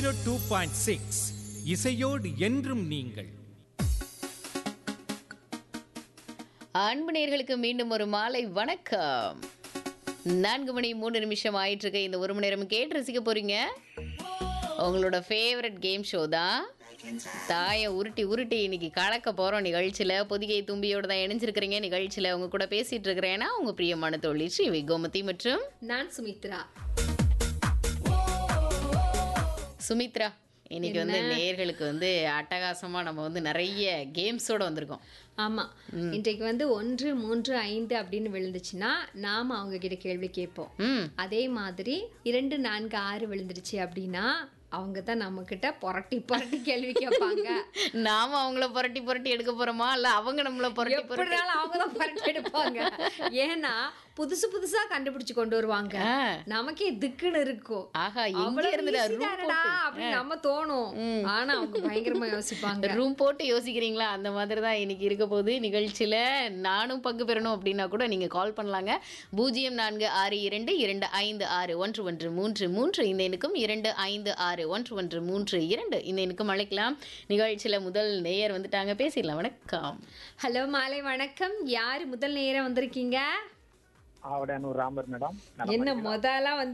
Two point six இசையோடு என்றும் நீங்கள் அன்பு நேர்களுக்கு மீண்டும் ஒரு மாலை வணக்கம் நான்கு மணி மூணு நிமிஷம் ஆயிட்டு இருக்கு இந்த ஒரு மணி நேரம் கேட்டு ரசிக்க போறீங்க உங்களோட ஃபேவரட் கேம் ஷோ தான் தாயை உருட்டி உருட்டி இன்னைக்கு கலக்க போகிறோம் நிகழ்ச்சியில் பொதிகை தும்பியோட தான் இணைஞ்சிருக்கிறீங்க நிகழ்ச்சியில் உங்க கூட பேசிட்டு இருக்கிறேன்னா உங்க பிரியமான தோழி ஸ்ரீ கோமதி மற்றும் நான் சுமித்ரா சுமித்ரா இன்னைக்கு வந்து நேர்களுக்கு வந்து அட்டகாசமா நம்ம வந்து நிறைய கேம்ஸோட வந்திருக்கோம் ஆமா இன்றைக்கு வந்து ஒன்று மூன்று ஐந்து அப்படின்னு விழுந்துச்சுன்னா நாம அவங்க கிட்ட கேள்வி கேட்போம் ம் அதே மாதிரி இரண்டு நான்கு ஆறு விழுந்துருச்சு அப்படின்னா அவங்க தான் நம்ம கிட்ட புரட்டி புரட்டி கேள்வி கேட்பாங்க நாம அவங்கள புரட்டி புரட்டி எடுக்க போறோமா இல்ல அவங்க நம்மள புரட்டி புரட்டி எப்படினாலும் அவங்க தான் புரட்டி எடுப்பாங்க ஏன்னா புதுசு புதுசா கண்டுபிடிச்சு கொண்டு வருவாங்க ஆ. நமக்கே திக்குன்னு இருக்கும் ஆஹா எங்க அவ்வளவு இருந்துடா easy ரூம் தானடா அப்படின்னு நம்ம தோணும் ஆனா அவங்க பயங்கரமா யோசிப்பாங்க ரூம் போட்டு யோசிக்கிறீங்களா அந்த மாதிரி தான் இன்னைக்கு இருக்க போகுது நிகழ்ச்சியில் நானும் பங்கு பெறணும் அப்படின்னா கூட நீங்கள் கால் பண்ணலாங்க பூஜ்ஜியம் நான்கு ஆறு இரண்டு இரண்டு ஐந்து ஆறு ஒன்று ஒன்று மூன்று மூன்று இந்த எண்ணுக்கும் இரண்டு ஐந்து ஆறு ஒன்று ஒன்று மூன்று இரண்டு இந்த எண்ணுக்கும் அழைக்கலாம் நிகழ்ச்சியில் முதல் நேயர் வந்துட்டாங்க பேசிடலாம் வணக்கம் ஹலோ மாலை வணக்கம் யாரு முதல் நேரம் வந்திருக்கீங்க ஆவடானூர் ராமர் மேடம் என்ன முதல்ல வந்து